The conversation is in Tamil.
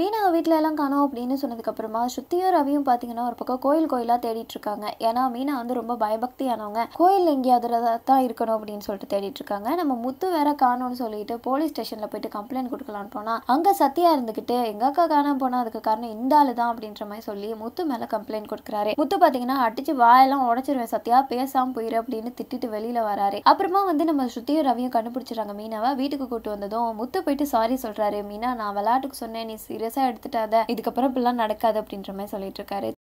மீனா வீட்டில எல்லாம் காணோம் அப்படின்னு சொன்னதுக்கப்புறமா ஸ்ருதியும் ரவியும் பார்த்தீங்கன்னா ஒரு பக்கம் கோயில் கோயிலாக தேடிட்டு இருக்காங்க ஏன்னா மீனா வந்து ரொம்ப பயபக்தியானவங்க கோயில் எங்கேயாவது தான் இருக்கணும் அப்படின்னு சொல்லிட்டு தேடிட்டு இருக்காங்க நம்ம முத்து வேற காணோம்னு சொல்லிட்டு போலீஸ் ஸ்டேஷன்ல போயிட்டு கம்ப்ளைண்ட் கொடுக்கலான்னு போனா அங்க சத்யா இருந்துகிட்டு எங்க அக்கா காணாம போனா அதுக்கு காரணம் இந்த ஆளு தான் அப்படின்ற மாதிரி சொல்லி முத்து மேல கம்ப்ளைண்ட் கொடுக்குறாரு முத்து பாத்தீங்கன்னா அடிச்சு வாயெல்லாம் உடச்சிருவேன் சத்யா பேசாம போயிரு அப்படின்னு திட்டிட்டு வெளியில வராரு அப்புறமா வந்து நம்ம ஸ்ருதியும் ரவியும் கண்டுபிடிச்சிடுறாங்க மீனாவை வீட்டுக்கு கூட்டு வந்ததும் முத்து போயிட்டு சாரி சொல்றாரு மீனா நான் விளையாட்டுக்கு சொன்னேன் நீ சீரியஸா எடுத்துட்டாத இதுக்கப்புறம் இப்படிலாம் நடக்காது அப்படின்ற மாதிரி சொல்லிட்டு இருக்காரு